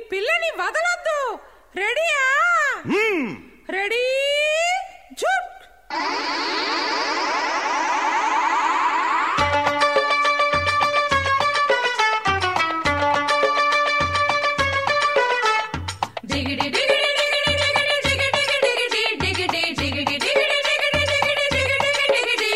పిల్లని వదలొద్దు రెడీయా రెడీ జుట్ డిగిడి డిగిడి డిగిడి డిగిడి డిగిడి డిగిడి డిగిడి డిగిడి డిగిడి డిగిడి డిగిడి డిగిడి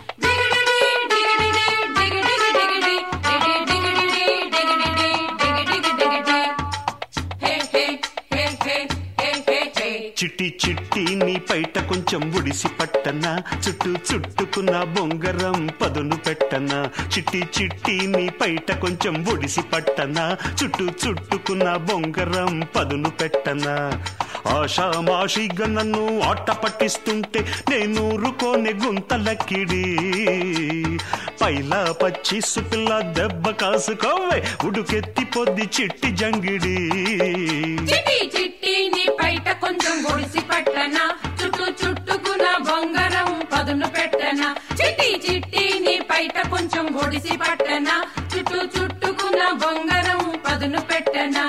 చిట్టి చిట్టి నీ పైట కొంచెం ఒడిసి పట్టనా చుట్టూ చుట్టుకున్న బొంగరం పదును పెట్టనా చిట్టి చిట్టి నీ పైట కొంచెం ఒడిసి పట్టనా చుట్టూ చుట్టుకున్న బొంగరం పదును పెట్టనా ఆషామాషిగా నన్ను ఆట పట్టిస్తుంటే నేను ఊరుకోని గుంతలకిడి పైలా పచ్చి సుపిల్ల దెబ్బ కాసుకోవే ఉడుకెత్తి పొద్ది చిట్టి జంగిడి చిట్టి చిట్టి నీ పైట కొంచెం ఒడిసి పట్టనా చుట్టూ చుట్టుకున్న బొంగరం పదును పెట్టనా చిట్టి చిట్టి నీ పైట కొంచెం ఒడిసి పట్టనా చుట్టూ చుట్టుకున్న బొంగరం పదును పెట్టనా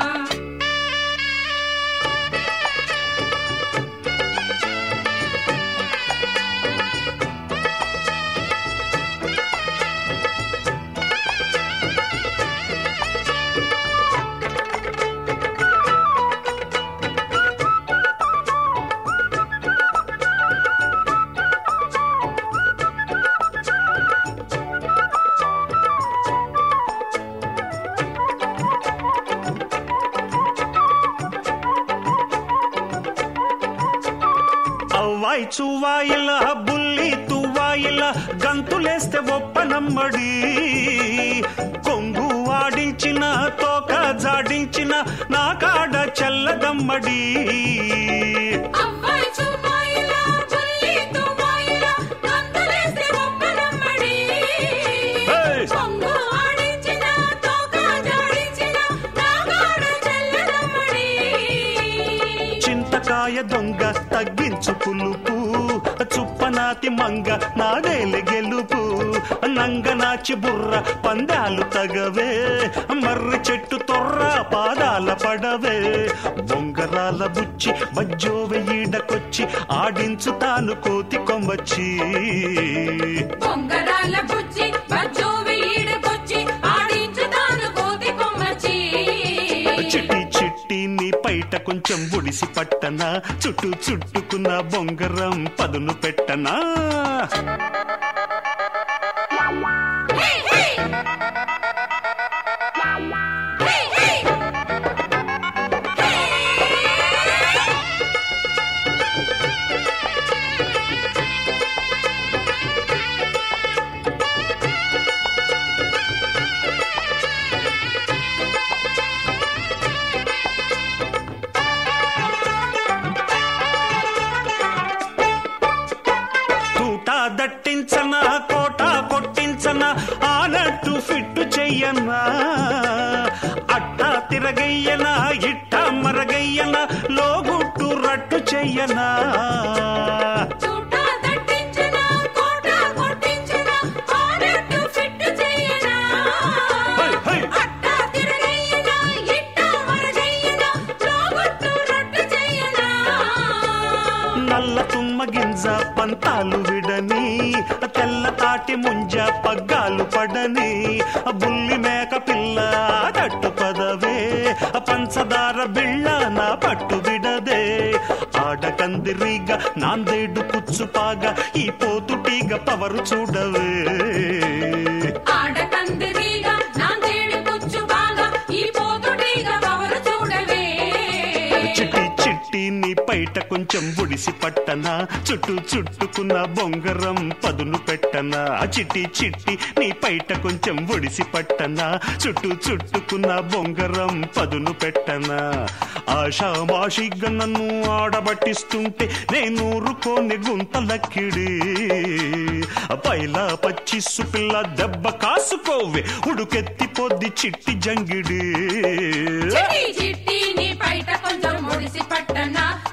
అవ్వాయి చువ్వాయిల బుల్లి తువ్వాయిల గంతులేస్తే ఒప్పనమ్మడి కొంగు ఆడించిన తోక జాడించిన నా కాడ చల్లదమ్మడి అవ్వాయి చుమ్మాయిలా బుల్లి తుమ్మాయిలా గంతులేస్తే ఒప్పనమ్మడి Hey! పొంగు ఆడించిన తోక జాడించిన నాగాడ చల్లనమ్మడి చింతకాయ దొంగ తగ్గించు పులుపు చుప్పనాతి మంగ నాదేలి గెలుపు నంగనాచి బుర్ర పందాలు తగవే మర్రి చెట్టు తొర్ర పాదాల పడవే బొంగరాల బుచ్చి బజ్జోవె ఈడకొచ్చి ఆడించు తాను కోతి కొమ్మచ్చి బొంగరాల బుజ్జి బజ్జోవి ఈడకొచ్చి ఆడించుతాను కోతి కొమ్మచ్చి చిట్టి చిట్టి నీ పైట కొంచెం ఒడిసి పట్టనా చుట్టూ చుట్టుకున్న బొంగరం పదును పెట్టనా హే హే హే హే తూట దట్టించన కోట కొట్టించన ఆనట్టు ఫిట్టు చెయ్యనా అట్ట తిరగయ్యనా ఇట్ట మరగయ్యన లోగుట్టు రట్టు చెయ్యనా చూట దట్టించిన కోట కొట్టించిన ఆనట్టు ఫిట్ చేయనా హై, హై. అట్ట తిరగయ్యనా ఇట్ట మరగయ్యనా లోగొట్టు రట్టు చేయనా నల్ల తుమ్మ గింజ పంతాలు విడని తెల్ల తాటి ముంజ పగ్గాలు పడని బుల్లి మేక పిల్ల తట్టు పదవే పంచదార బిళ్ళ నా పట్టు విడదే ఆడకందిరిగా నాందేడు కుచ్చుపాగా ఈ పోతుటీగ పవరు చూడవే ఆడకందిరీగా నాందేడు కుచ్చు బాగా ఈ పోతుటీగా పవరు చూడవే చిట్టి చిట్టి నీ పైట కొంచెం ఒడిసి పట్టనా చుట్టూ చుట్టుకున్న బొంగరం పదును పెట్టనా చిట్టి చిట్టి నీ పైట కొంచెం ఒడిసి పట్టనా చుట్టూ చుట్టుకున్న బొంగరం పదును పెట్టనా ఆషామాషిగా నన్ను ఆడబట్టిస్తుంటే నేను ఊరుకోని గుంతలక్కిడి పైలా పచ్చిస్సు పిల్ల దెబ్బ కాసుకోవే ఉడుకెత్తి పొద్ది చిట్టి జంగిడి చిట్టి చిట్టి నీ పైట కొంచెం ఒడిసి పట్టనా